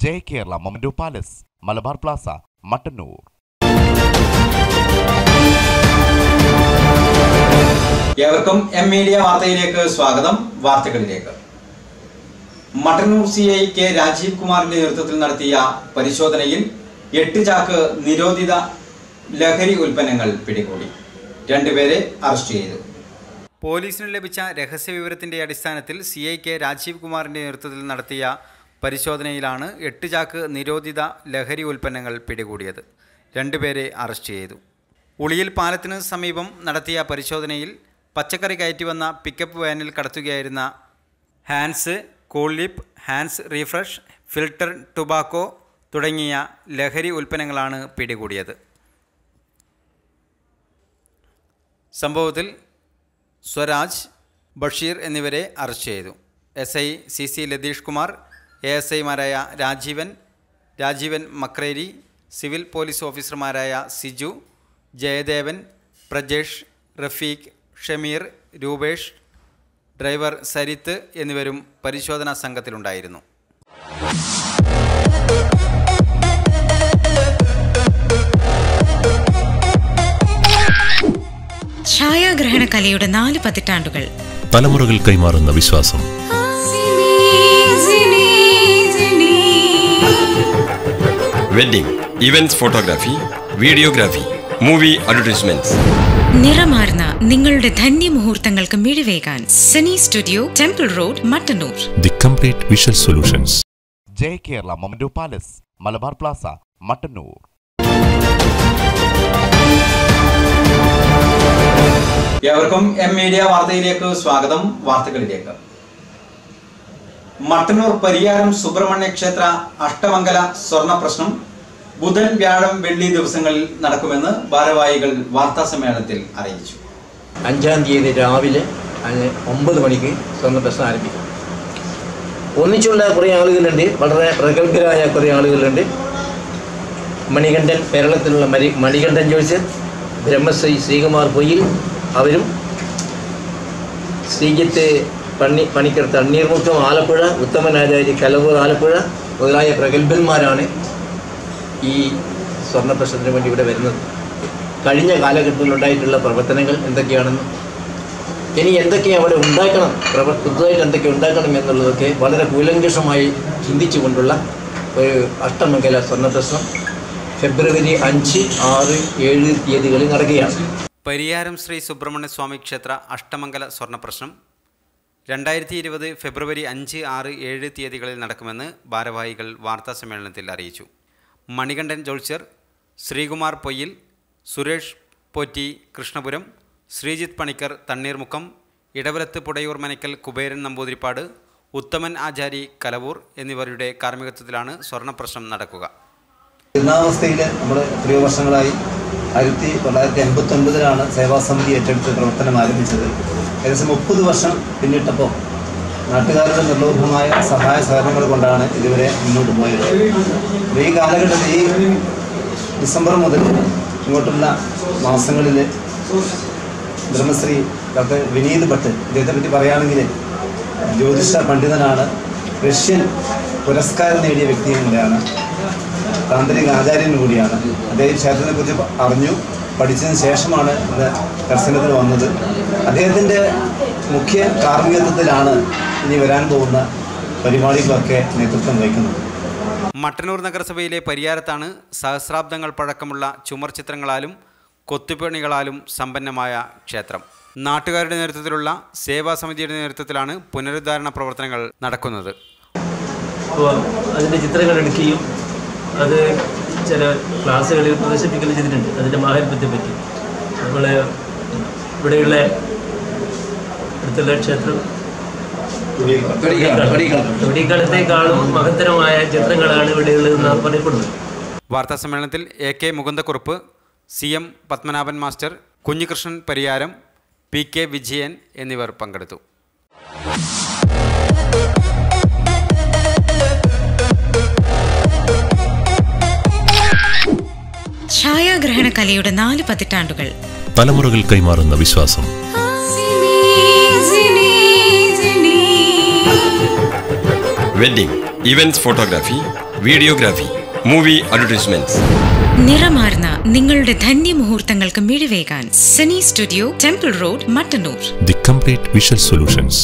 Jaya Kerala memento palace Malabar plaza Mattannur ഏവർക്കും M media വാർത്തയിലേക്ക് സ്വാഗതം വാർത്തകളിലേക്ക് Mattannur C I K Rajeev കുമാറിന്റെ നേതൃത്വത്തിൽ നടത്തിയ പരിശോധനയിൽ എട്ട് ചാക്ക് നിരോധിത ലഹരി ഉൽപ്പന്നങ്ങൾ പിടികൂടി രണ്ടുപേരെ അറസ്റ്റ് ചെയ്തു പോലീസിന് ലഭിച്ച രഹസ്യവിവരത്തിന്റെ അടിസ്ഥാനത്തിൽ സി ഐ കെ രാജീവ് കുമാറിന്റെ നേതൃത്വത്തിൽ നടത്തിയ പരിശോധനയിലാണ് എട്ട് ചാക്ക് നിരോധിത ലഹരി ഉൽപ്പന്നങ്ങൾ പിടികൂടിയത് രണ്ടുപേരെ അറസ്റ്റ് ചെയ്തു ഉളിയിൽ പാലത്തിന് സമീപം നടത്തിയ പരിശോധനയിൽ പച്ചക്കറി കയറ്റി വന്ന പിക്കപ്പ് വാനിൽ കടത്തുകയായിരുന്ന Hans cool lip Hans refresh filter tobacco തുടങ്ങിയ ലഹരി ഉൽപ്പന്നങ്ങളാണ് പിടികൂടിയത് സംഭവത്തിൽ സ്വരാജ് ബഷീർ എന്നിവരെ അറസ്റ്റ് ചെയ്തു S I C C Latheesh Kumar A S ഐമാരായ രാജീവൻ രാജീവൻ മക്രേരി സിവിൽ പോലീസ് ഓഫീസർമാരായ സിജു ജയദേവൻ പ്രജേഷ് റഫീഖ് ഷമീർ രൂപേഷ് ഡ്രൈവർ സരിത്ത് എന്നിവരും പരിശോധനാ സംഘത്തിലുണ്ടായിരുന്നു ഛായാഗ്രഹണ കലയുടെ നാല് പതിറ്റാണ്ടുകൾ തലമുറകൾ കൈമാറുന്ന വിശ്വാസം wedding events photography videography movie advertisements നിറമാർന്ന നിങ്ങളുടെ ധന്യ മുഹൂർത്തങ്ങൾക്ക് മിഴിവേകാൻ Sani studio temple road Mattannur the complete visual solutions Jaya Kerala memento palace Malabar plaza Mattannur ഏവർക്കും എം മീഡിയ വാർത്തയിലേക്ക് സ്വാഗതം വാർത്തകളിലേക്ക് മട്ടന്നൂർ പരിയാരം സുബ്രഹ്മണ്യ ക്ഷേത്ര അഷ്ടമംഗല സ്വർണ്ണ പ്രശ്നം ബുധൻ വ്യാഴം വെള്ളി ദിവസങ്ങളിൽ നടക്കുമെന്ന് ഭാരവാഹികൾ വാർത്താ സമ്മേളനത്തിൽ അറിയിച്ചു അഞ്ചാം തീയതി രാവിലെ അഞ്ച് ഒമ്പത് മണിക്ക് സ്വർണ്ണ പ്രശ്നം ആരംഭിക്കും ഒന്നിച്ചുള്ള കുറേ ആളുകളുണ്ട് വളരെ പ്രഗത്ഭരായ കുറേ ആളുകളുണ്ട് മണികണ്ഠൻ കേരളത്തിലുള്ള മണി മണികണ്ഠൻ ജോയ്സ് ബ്രഹ്മശ്രീ ശ്രീകുമാർ പൊയ്യിൽ അവരും ശ്രീജിത്ത് പണി പണിക്കർ തണ്ണീർമുക്കം ആലപ്പുഴ ഉത്തമനാചാര്യ കലവൂർ ആലപ്പുഴ മുതലായ പ്രഗത്ഭന്മാരാണ് ഈ സ്വർണ്ണ പ്രശ്നത്തിന് വേണ്ടി ഇവിടെ വരുന്നത് കഴിഞ്ഞ കാലഘട്ടത്തിലുണ്ടായിട്ടുള്ള പ്രവർത്തനങ്ങൾ എന്തൊക്കെയാണെന്നും ഇനി എന്തൊക്കെ അവിടെ ഉണ്ടാക്കണം പ്രവ പുതുതായിട്ട് എന്തൊക്കെ ഉണ്ടാക്കണം എന്നുള്ളതൊക്കെ വളരെ കൂലങ്കഷമായി ചിന്തിച്ചുകൊണ്ടുള്ള ഒരു അഷ്ടമംഗല സ്വർണ്ണ പ്രശ്നം ഫെബ്രുവരി അഞ്ച് ആറ് ഏഴ് തീയതികളിൽ നടക്കുകയാണ് പരിയാരം ശ്രീ സുബ്രഹ്മണ്യ സ്വാമി ക്ഷേത്ര അഷ്ടമംഗല സ്വർണ്ണ പ്രശ്നം രണ്ടായിരത്തി ഇരുപത് ഫെബ്രുവരി അഞ്ച് ആറ് ഏഴ് തീയതികളിൽ നടക്കുമെന്ന് ഭാരവാഹികൾ വാർത്താ സമ്മേളനത്തിൽ അറിയിച്ചു മണികണ്ഠൻ ജോൾച്ചർ ശ്രീകുമാർ പൊയ്യിൽ സുരേഷ് പോറ്റി കൃഷ്ണപുരം ശ്രീജിത്ത് പണിക്കർ തണ്ണീർമുക്കം ഇടവലത്ത് പുടയൂർ മനക്കൽ കുബേരൻ നമ്പൂതിരിപ്പാട് ഉത്തമൻ ആചാരി കലവൂർ എന്നിവരുടെ കാർമ്മികത്വത്തിലാണ് സ്വർണ്ണപ്രശ്നം നടക്കുക ജീർണാവസ്ഥയിൽ നമ്മൾ എത്രയോ വർഷങ്ങളായി ആയിരത്തി തൊള്ളായിരത്തി എൺപത്തി ഒൻപതിലാണ് സേവാസമിതി ഏറ്റെടുത്ത് പ്രവർത്തനം ആരംഭിച്ചത് ഏകദേശം മുപ്പത് വർഷം പിന്നിട്ടപ്പോൾ നാട്ടുകാരുടെ നിർലോഭമായ സഹായ സഹകരണങ്ങൾ കൊണ്ടാണ് ഇതുവരെ മുന്നോട്ട് പോയത് അപ്പോൾ ഈ കാലഘട്ടത്തിൽ ഈ ഡിസംബർ മുതൽ ഇങ്ങോട്ടുള്ള മാസങ്ങളിൽ ബ്രഹ്മശ്രീ ഡോക്ടർ വിനീത് ഭട്ട് ഇദ്ദേഹത്തെ പറ്റി പറയുകയാണെങ്കിൽ ജ്യോതിഷ പണ്ഡിതനാണ് റഷ്യൻ പുരസ്കാരം നേടിയ വ്യക്തിയും കൂടെയാണ് താന്ത്രിക ആചാര്യനും കൂടിയാണ് അദ്ദേഹം ക്ഷേത്രത്തെ കുറിച്ച് അറിഞ്ഞു പഠിച്ചതിന് ശേഷമാണ് ഇന്ന് ദർശനത്തിന് വന്നത് അദ്ദേഹത്തിൻ്റെ മുഖ്യ കാർമ്മികത്വത്തിലാണ് ഇനി വരാൻ പോകുന്ന പരിപാടികളൊക്കെ നേതൃത്വം വഹിക്കുന്നത് മട്ടന്നൂർ നഗരസഭയിലെ പരിയാരത്താണ് സഹസ്രാബ്ദങ്ങൾ പഴക്കമുള്ള ചുമർ ചിത്രങ്ങളാലും കൊത്തുപണികളാലും സമ്പന്നമായ ക്ഷേത്രം നാട്ടുകാരുടെ നേതൃത്വത്തിലുള്ള സേവാ സമിതിയുടെ നേതൃത്വത്തിലാണ് പുനരുദ്ധാരണ പ്രവർത്തനങ്ങൾ നടക്കുന്നത് അപ്പോൾ അതിൻ്റെ ചിത്രങ്ങൾ എടുക്കുകയും അത് ചില ക്ലാസ്സുകളിൽ പ്രദർശിപ്പിക്കുകയും ചെയ്തിട്ടുണ്ട് അതിൻ്റെ മാഹാത്മ്യത്തെ പറ്റി നമ്മൾ ഇവിടെയുള്ള അടുത്തുള്ള ക്ഷേത്രം തൊടിക്കാലത്തേക്കാളും മഹത്തരമായ ചിത്രങ്ങളാണ് ഇവിടെയുള്ളതെന്ന് പറയപ്പെടുന്നത് വാർത്താ സമ്മേളനത്തിൽ A K Mukundakkurup C M Padmanabhan master Kunhikrishnan Pariyaram P K Vijayan എന്നിവർ പങ്കെടുത്തു ഛായാഗ്രഹണ കലയുടെ നാല് പതിറ്റാണ്ടുകൾ തലമുറകൾ കൈമാറുന്ന വിശ്വാസം wedding events photography videography movie advertisements നിറമാർന്ന നിങ്ങളുടെ ധന്യമുഹൂർത്തങ്ങൾക്ക് മിഴിവേകാൻ Sani studio temple road Mattannur the complete visual solutions